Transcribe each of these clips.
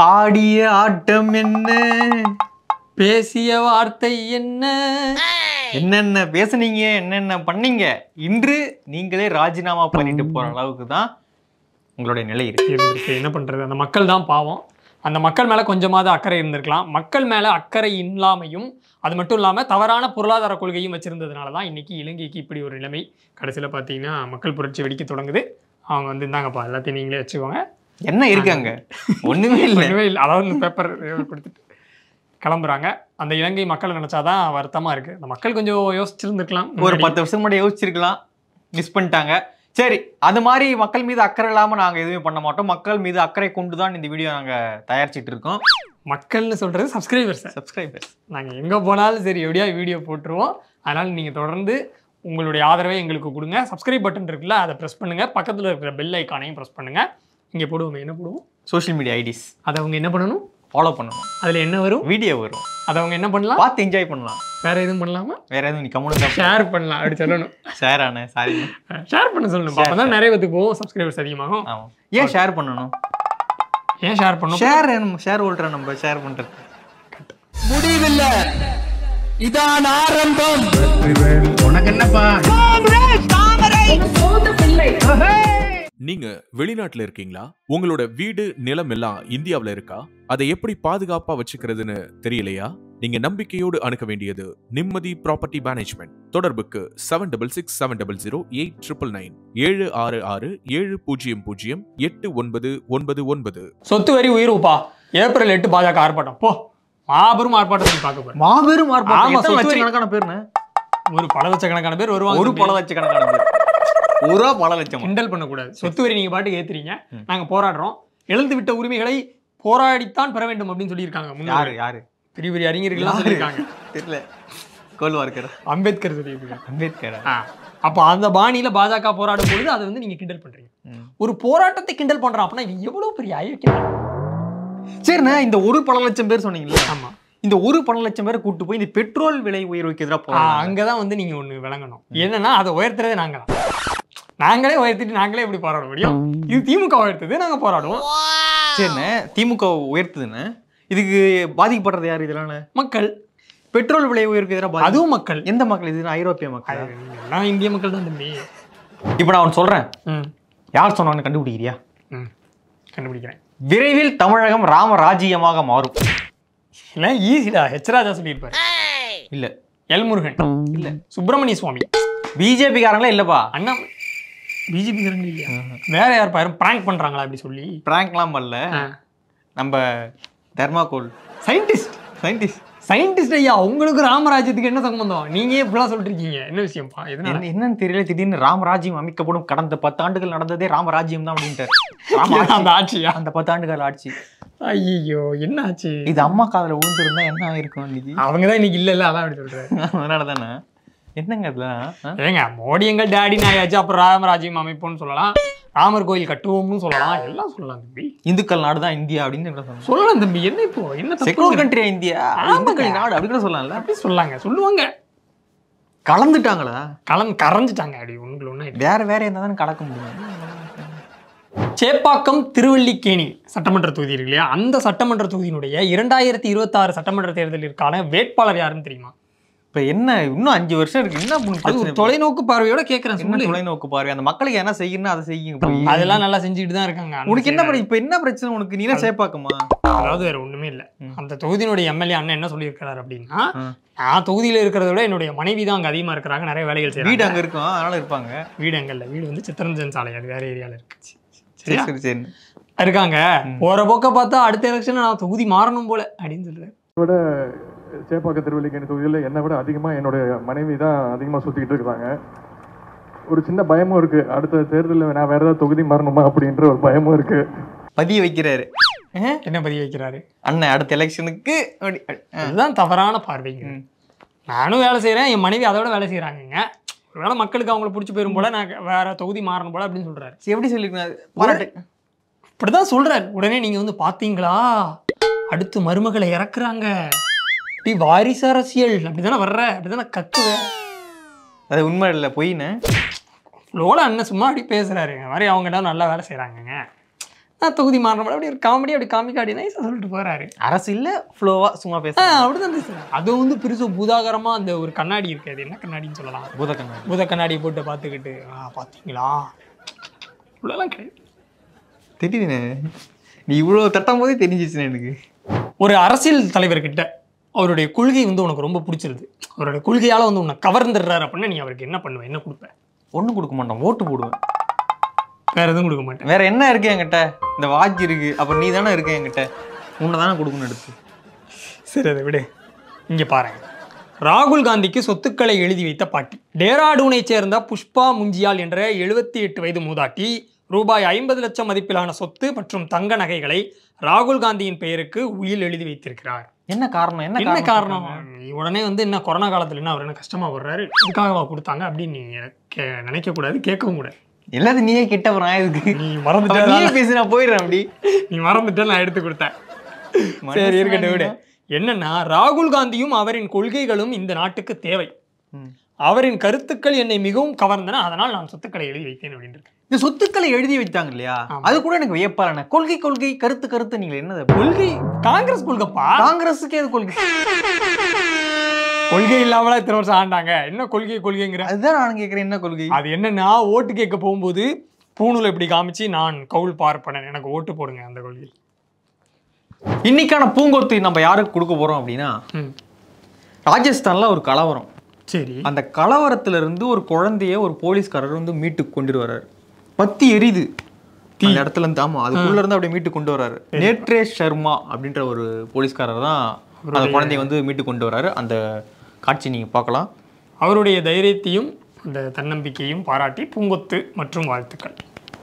ஆடிய ஆட்டம் என்ன பேசிய வார்த்தை என்ன என்னென்ன பேசுனீங்க என்னென்ன பண்ணீங்க இன்று நீங்களே ராஜினாமா பண்ணிட்டு போற அளவுக்கு தான் உங்களுடைய நிலை இருக்கு இருந்திருக்கு என்ன பண்றது அந்த மக்கள் தான் பாவம் அந்த மக்கள் மேல கொஞ்சமாவது அக்கறை இருந்திருக்கலாம் மக்கள் மேல அக்கறை இல்லாமையும் அது மட்டும் இல்லாம தவறான பொருளாதார கொள்கையும் வச்சிருந்ததுனால தான் இன்னைக்கு இலங்கைக்கு இப்படி ஒரு நிலைமை கடைசியில பார்த்தீங்கன்னா மக்கள் புரட்சி வெடிக்க தொடங்குது அவங்க வந்து இந்தாங்கப்பா எல்லாத்தையும் நீங்களே வச்சுக்கோங்க என்ன இருக்காங்க ஒண்ணுமே இல்லை ஒண்ணுமே இல்லை அதாவது இந்த பேப்பர் கொடுத்துட்டு கிளம்புறாங்க அந்த இலங்கை மக்களை நினைச்சாதான் வருத்தமா இருக்கு அந்த மக்கள் கொஞ்சம் யோசிச்சிருந்துருக்கலாம் ஒரு பத்து வருஷம் முன்னாடி யோசிச்சிருக்கலாம் மிஸ் பண்ணிட்டாங்க சரி அது மாதிரி மக்கள் மீது அக்கறை இல்லாம நாங்க எதுவுமே பண்ண மாட்டோம் மக்கள் மீது அக்கறை கொண்டு தான் இந்த வீடியோ நாங்க தயாரிச்சிட்டு இருக்கோம் மக்கள்னு சொல்றது சப்ஸ்கிரைபர்ஸ் சப்ஸ்கிரைபர்ஸ் நாங்கள் எங்கே போனாலும் சரி எப்படியா வீடியோ போட்டுருவோம் அதனால் நீங்கள் தொடர்ந்து உங்களுடைய ஆதரவை எங்களுக்கு கொடுங்க சப்ஸ்கிரைப் பட்டன் இருக்குல்ல அதை ப்ரெஸ் பண்ணுங்கள் பக்கத்தில் இருக்கிற பெல் ஐக்கானையும் ப்ரெஸ் பண்ணுங்கள் இங்கே போடுவோம் என்ன போடுவோம் சோஷியல் மீடியா ஐடிஸ் அதை அவங்க என்ன பண்ணணும் ஃபாலோ பண்ணணும் அதில் என்ன வரும் வீடியோ வரும் அதை அவங்க என்ன பண்ணலாம் பார்த்து என்ஜாய் பண்ணலாம் வேற எதுவும் பண்ணலாமா வேற எதுவும் நீ கம்முனு ஷேர் பண்ணலாம் அப்படி சொல்லணும் ஷேர் ஆனே சாரி ஷேர் பண்ண சொல்லணும் அப்போ தான் நிறைய பேத்துக்கு போகும் சப்ஸ்கிரைபர்ஸ் அதிகமாகும் ஆமா ஏன் ஷேர் பண்ணணும் ஏன் ஷேர் பண்ணணும் ஷேர் ஷேர் ஓல்ட்ரா நம்ம ஷேர் பண்றது முடிவில்லை இதான் ஆரம்பம் நீங்க வெளிநாட்டுல இருக்கீங்களா உங்களோட வீடு நிலம் எல்லாம் இந்தியாவுல இருக்கா அதை எப்படி பாதுகாப்பா வச்சுக்கிறதுன்னு தெரியலையா நீங்க நம்பிக்கையோடு அணுக வேண்டியது நிம்மதி ப்ராப்பர்ட்டி மேனேஜ்மெண்ட் தொடர்புக்கு seven double six seven double zero eight triple nine ஏழு ஆறு ஆறு ஏழு பூஜ்ஜியம் பூஜ்ஜியம் எட்டு ஒன்பது ஒன்பது ஒன்பது சொத்து வரி உயிர்வுப்பா ஏப்ரல் எட்டு பாஜக ஆர்ப்பாட்டம் போ மாபெரும் ஆர்ப்பாட்டத்தை நீ பார்க்க போற மாபெரும் ஆமா, ஆர்ப்பாட்டம் எத்தனை சொத்து வரி- லட்சக்கணக்கான பேருன்னு ஒரு பல லட்சக்கணக்கான பேர் வருவாங்க ஒரு பல லட்சக்கணக்கான பேர் ஒரு பல லட்சம் கிண்டல் பண்ணக்கூடாது சொத்து வரி நீங்க பாட்டுக்கு ஏத்துறீங்க நாங்க போராடுறோம் இழந்து விட்ட உரிமைகளை போராடித்தான் பெற வேண்டும் அப்படின்னு சொல்லியிருக்காங்க யாரு முன்னாடி யாரு பெரிய பெரிய அறிஞர்கள்லாம் யாரு? சொல்லியிருக்காங்க தெரியல கோல்வார்க்கர் அம்பேத்கர் சொல்லியிருக்காங்க அம்பேத்கர் ஆ. அப்ப அந்த பாணியில பாஜக போராடும் பொழுது அதை வந்து நீங்க கிண்டல் பண்றீங்க ம். ஒரு போராட்டத்தை கிண்டல் பண்றான் அப்படின்னா இவன் எவ்வளவு பெரிய அயோக்கியம் சரிண்ணா இந்த ஒரு பல லட்சம் பேர் சொன்னீங்கல்ல ஆமா இந்த ஒரு பல லட்சம் பேரை கூட்டு போய் இந்த பெட்ரோல் விலை உயர்வுக்கு எதிராக ஆ, போறாங்க அங்கதான் வந்து நீங்க ஒண்ணு விளங்கணும் என்னன்னா அதை உயர்த்துறதே நாங்க தான் நாங்களே உயர்த்திட்டு நாங்களே எப்படி போராட முடியும் இது திமுக உயர்த்துது நாங்க போராடுவோம் சரிண்ணே திமுக உயர்த்துதுன்னு இதுக்கு பாதிக்கப்படுறது யார் இதனால மக்கள் பெட்ரோல் விலை உயர்வுக்கு எதிராக பாதி அதுவும் மக்கள் எந்த மக்கள் இது ஐரோப்பிய மக்கள் அது எல்லாம் இந்திய மக்கள் தான் தம்பி இப்போ நான் ஒன்று சொல்றேன் ம் யார் சொன்னான்னு கண்டுபிடிக்கிறியா ம் கண்டுபிடிக்கிறேன் விரைவில் தமிழகம் ராமராஜ்யமாக மாறும் இல்லை ஈஸிடா ஹெச்ராஜா சொல்லியிருப்பாரு இல்ல எல் முருகன் இல்ல சுப்பிரமணிய சுவாமி பிஜேபி காரங்களே இல்லப்பா அண்ணா பிஜேபி இல்லையா வேற யார் பாரு பிராங்க் பண்றாங்களா அப்படி சொல்லி பிராங்க்லாம் பண்ணல நம்ம தர்மாகோல் சயின்டிஸ்ட் சயின்டிஸ்ட் சயின்டிஸ்ட் ஐயா உங்களுக்கு ராமராஜ்யத்துக்கு என்ன சம்பந்தம் நீங்க ஏன் இப்படிலாம் சொல்லிட்டு இருக்கீங்க என்ன விஷயம்ப்பா எதனால என்ன என்னன்னு தெரியல திடீர்னு ராமராஜ்யம் அமைக்கப்படும் கடந்த பத்து ஆண்டுகள் நடந்ததே ராமராஜ்யம் தான் அப்படின்ட்டார் ராம அந்த ஆட்சியா அந்த பத்து ஆண்டுகள் ஆட்சி ஐயோ என்ன ஆச்சு இது அம்மா காதுல விழுந்திருந்தா என்ன ஆயிருக்கும் இன்னைக்கு அவங்க தான் இன்னைக்கு இல்ல இல்ல அதான் அப்படி சொல்றாரு அதனால தானே என்னங்க இதெல்லாம் ஆ? ஏங்க மோடி எங்கள் டேடி ஆயாச்சு அப்புறம் ராமராஜ்யம் அமைப்போம்னு சொல்லலாம் ராமர் கோயில் கட்டுவோம்னு சொல்லலாம் எல்லாம் சொல்லலாம் தம்பி இந்துக்கள் நாடு தான் இந்தியா அப்படின்னு என்ன சொல்லலாம் சொல்லலாம் தம்பி என்ன இப்போ என்ன செக்குலர் தப்பு கண்ட்ரியா இந்தியா ஆமாங்க. இந்துக்கள் நாடு அப்படி கூட சொல்லலாம்ல அப்படி சொல்லாங்க சொல்லுவாங்க கலந்துட்டாங்களா கலந்து கரைஞ்சிட்டாங்க அப்படி ஒன்று ஒன்று வேற வேற இருந்தா தானே கலக்க முடியும் சேப்பாக்கம் திருவல்லிக்கேணி சட்டமன்ற தொகுதி இருக்கு இல்லையா அந்த சட்டமன்ற தொகுதியினுடைய இரண்டாயிரத்தி இருபத்தாறு சட்டமன்ற தேர்தலிற்கான வேட்பாளர் யாருன்னு தெரியுமா இப்ப என்ன இன்னும் அஞ்சு வருஷம் இருக்கு என்ன பண்ணு அது பிரச்சனை ஒரு இப்ப? தொலைநோக்கு பார்வையோட கேட்கறேன் என்ன சொல்லு தொலைநோக்கு பார்வை அந்த மக்களுக்கு என்ன செய்யணும் அதை செய்யுங்க போய். அதெல்லாம் நல்லா செஞ்சுட்டு தான் இருக்காங்க உனக்கு என்ன இப்ப என்ன பிரச்சனை உனக்கு நீ என்ன சேப்பாக்கமா அதாவது வேற ஒண்ணுமே இல்ல ம். அந்த தொகுதியினுடைய எம்எல்ஏ அண்ணன் என்ன சொல்லியிருக்கிறார் அப்படின்னா ம். நான் தொகுதியில இருக்கிறத விட என்னுடைய மனைவி தான் அங்க அதிகமா இருக்கிறாங்க நிறைய வேலைகள் வீடு செய்யறாங்க அங்க இருக்கும் அதனால இருப்பாங்க வீடு அங்க இல்ல வீடு வந்து சித்தரஞ்சன் சாலை அது வேற ஏரியால இருக்கு சரி சரியா சரி சரி இருக்காங்க போற போக்க பார்த்தா அடுத்த எலெக்ஷன் நான் தொகுதி மாறணும் போல அப்படின்னு சொல்றாரு விட சேப்பாக்க திருவல்லிக்கேணி தொகுதியில் என்னை விட அதிகமாக என்னுடைய மனைவி தான் அதிகமாக சுற்றிக்கிட்டு இருக்காங்க ஒரு சின்ன பயமும் இருக்கு அடுத்த தேர்தலில் நான் வேற ஏதாவது தொகுதி மாறணுமா அப்படின்ற ஒரு பயமும் இருக்கு பதிய வைக்கிறாரு ஆ? என்ன பதிவு வைக்கிறாரு அண்ணன் அடுத்த எலெக்ஷனுக்கு அப்படி ஆ. அதுதான் தவறான பார்வைங்க ம். நானும் வேலை செய்றேன் என் மனைவி அதோட வேலை செய்யறாங்கங்க ஒருவேளை மக்களுக்கு அவங்கள பிடிச்சி போயிரும் போல நான் வேற தொகுதி மாறணும் போல அப்படின்னு சொல்றாரு சரி, எப்படி சொல்லிருக்காரு பாராட்டு இப்படிதான் சொல்றாரு உடனே நீங்க வந்து பாத்தீங்களா அடுத்து மருமகளை இறக்குறாங்க இப்படி வாரிசு அரசியல் அப்படிதானே வர்ற அப்படிதானே கத்துவ அது உண்மை இல்லை பொய்ன்னு லோல அண்ணன் சும்மா அப்படி பேசுறாரு இந்த மாதிரி அவங்க எல்லாம் நல்லா வேலை செய்றாங்கங்க நான் தொகுதி மாறணும் அப்படி ஒரு காமெடி அப்படி காமிக்க அப்படி நைஸாக சொல்லிட்டு போறாரு அரசு இல்ல ஃப்ளோவா சும்மா ஆ பேச அப்படிதான் பேசுறேன் அதுவும் வந்து பெருசு பூதாகரமா அந்த ஒரு கண்ணாடி இருக்கு அது என்ன கண்ணாடின்னு சொல்லலாம் பூதக்கண்ணன் பூத கண்ணாடி போட்டு பார்த்துக்கிட்டு ஆ பார்த்தீங்களா இவ்வளோலாம் கிடையாது தெரியுதுண்ணே நீ இவ்வளவு தட்டும் போதே தெரிஞ்சிச்சுண்ணே எனக்கு ஒரு அரசியல் தலைவர்கிட்ட அவருடைய கொள்கை வந்து உனக்கு ரொம்ப பிடிச்சிருது அவருடைய கொள்கையால வந்து உன்னை கவர்ந்துடுறாரு அப்படின்னா நீ அவருக்கு என்ன பண்ணுவ என்ன கொடுப்ப ஒண்ணும் கொடுக்க மாட்டோம் ஓட்டு போடுவேன் வேற எதுவும் கொடுக்க மாட்டேன் வேற என்ன இருக்கு என்கிட்ட இந்த வாட்ச் இருக்கு அப்புறம் நீ தானே இருக்க என்கிட்ட உன்னை தானே கொடுக்கணும் எடுத்து சரி அதை விடு இங்க பாருங்க ராகுல் காந்திக்கு சொத்துக்களை எழுதி வைத்த பாட்டி டேராடூனைச் சேர்ந்த புஷ்பா முஞ்சியால் என்ற எழுபத்தி எட்டு வயது மூதாட்டி ரூபாய் ஐம்பது லட்சம் மதிப்பிலான சொத்து மற்றும் தங்க நகைகளை ராகுல் காந்தியின் பெயருக்கு உயில் எழுதி வைத்திருக்கிறார் என்ன காரணம் என்ன என்ன காரணம் சொல்றாங்க? நீ உடனே வந்து என்ன கொரோனா காலத்துல என்ன அவர் என்ன கஷ்டமா வர்றாரு இதுக்காகவா கொடுத்தாங்க அப்படின்னு நீ கே- நினைக்க கூடாது கேட்கவும் கூடாது எல்லாத்தையும் நீயே கிட்ட நான் எதுக்கு நீ அப்ப மறந்துட்ட நீயே பேசி நான் போயிடுறேன் அப்படி நீ மறந்துட்ட நான் எடுத்து கொடுத்தேன் சரி இருக்கட்டும் விடு என்னன்னா ராகுல் காந்தியும் அவரின் கொள்கைகளும் இந்த நாட்டுக்கு தேவை ம். அவரின் கருத்துக்கள் என்னை மிகவும் கவர்ந்தன அதனால் நான் சொத்துக்களை எழுதி வைத்தேன் அப்படின்னு இருக்கு. இந்த சொத்துக்களை எழுதி வைத்தாங்க இல்லையா ஆமா. அது கூட எனக்கு வியப்பான கொள்கை கொள்கை கருத்து கருத்து நீங்க என்னது கொள்கை காங்கிரஸ் கொள்கைப்பா காங்கிரஸுக்கு எது கொள்கை கொள்கை இல்லாமலாம் இத்தனை வருஷம் ஆண்டாங்க என்ன கொள்கை கொள்கைங்கிற அதுதான் நான் கேக்குறேன் என்ன கொள்கை அது என்னன்னா ஓட்டு கேட்க போகும்போது பூணூல் இப்படி காமிச்சு நான் கவுல் பார்ப்பனன் எனக்கு ஓட்டு போடுங்க அந்த கொள்கை இன்னைக்கான பூங்கொத்து நம்ம யாருக்கு கொடுக்க போறோம் அப்படின்னா ம். ராஜஸ்தான்ல ஒரு கலவரம் சரி அந்த கலவரத்துல இருந்து ஒரு குழந்தைய ஒரு போலீஸ்காரர் வந்து மீட்டு கொண்டு வர்றாரு பத்தி எரியுது அந்த இடத்துல இருந்து ஆமா அதுக்குள்ள இருந்து அப்படியே மீட்டு கொண்டு வர்றாரு நேட்ரேஷ் சர்மா அப்படின்ற ஒரு போலீஸ்காரர் தான் அந்த குழந்தைய வந்து மீட்டு கொண்டு வர்றாரு அந்த காட்சி நீங்க பார்க்கலாம் அவருடைய தைரியத்தையும் அந்த தன்னம்பிக்கையும் பாராட்டி பூங்கொத்து மற்றும் வாழ்த்துக்கள்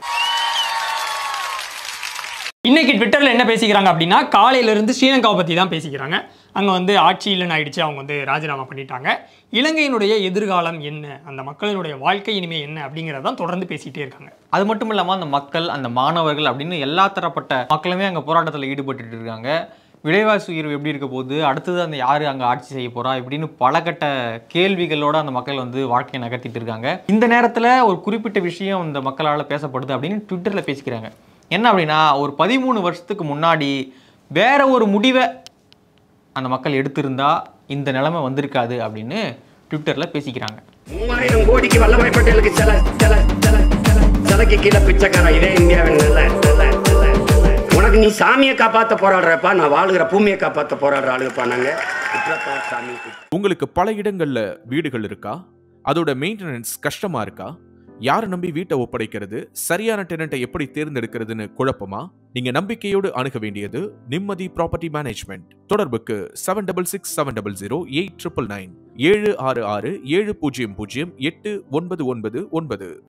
இன்னைக்கு ட்விட்டரில் என்ன பேசிக்கிறாங்க அப்படின்னா காலையில இருந்து ஸ்ரீலங்காவை பற்றி தான் பேசிக்கிறாங்க அங்கே வந்து ஆட்சி இல்லைன்னு ஆயிடுச்சு அவங்க வந்து ராஜினாமா பண்ணிட்டாங்க இலங்கையினுடைய எதிர்காலம் என்ன அந்த மக்களினுடைய வாழ்க்கை இனிமே என்ன அப்படிங்கிறதான் தொடர்ந்து பேசிட்டே இருக்காங்க அது மட்டும் இல்லாம அந்த மக்கள் அந்த மாணவர்கள் அப்படின்னு எல்லா தரப்பட்ட மக்களுமே அங்க போராட்டத்துல ஈடுபட்டுட்டு இருக்காங்க விலைவாசி உயர்வு எப்படி இருக்க போகுது அடுத்தது அந்த யாரு அங்க ஆட்சி செய்ய போறா இப்படின்னு பல கட்ட கேள்விகளோட அந்த மக்கள் வந்து வாழ்க்கையை நகர்த்திட்டு இருக்காங்க இந்த நேரத்துல ஒரு குறிப்பிட்ட விஷயம் இந்த மக்களால பேசப்படுது அப்படின்னு ட்விட்டர்ல பேசிக்கிறாங்க என்ன அப்படின்னா ஒரு பதிமூணு வருஷத்துக்கு முன்னாடி வேற ஒரு முடிவை அந்த மக்கள் எடுத்திருந்தா இந்த நிலைமை வந்திருக்காது அப்படின்னு ட்விட்டர்ல பேசிக்கிறாங்க மூவாயிரம் கோடிக்கு வல்லபாய் பட்டேலுக்கு சில சில சில சில சிலைக்கு கீழே பிச்சைக்காரன் இதே இந்தியாவின் நல்ல நல்ல நல்ல நல்ல. உனக்கு நீ சாமியை காப்பாத்த போராடுறப்பா நான் வாழுகிற பூமியை காப்பாத்த போராடுற ஆளுங்கப்பா நாங்க விட்டுறப்பா சாமி உங்களுக்கு பல இடங்கள்ல வீடுகள் இருக்கா அதோட மெயின்டெனன்ஸ் கஷ்டமா இருக்கா யாரை நம்பி வீட்டை ஒப்படைக்கிறது சரியான டெனண்ட்டை எப்படி தேர்ந்தெடுக்கிறதுன்னு குழப்பமா நீங்க நம்பிக்கையோடு அணுக வேண்டியது நிம்மதி ப்ராப்பர்ட்டி மேனேஜ்மெண்ட் தொடர்புக்கு seven double six seven double zero eight triple nine ஏழு ஆறு ஆறு ஏழு பூஜ்ஜியம் பூஜ்ஜியம் எட்டு ஒன்பது ஒன்பது ஒன்பது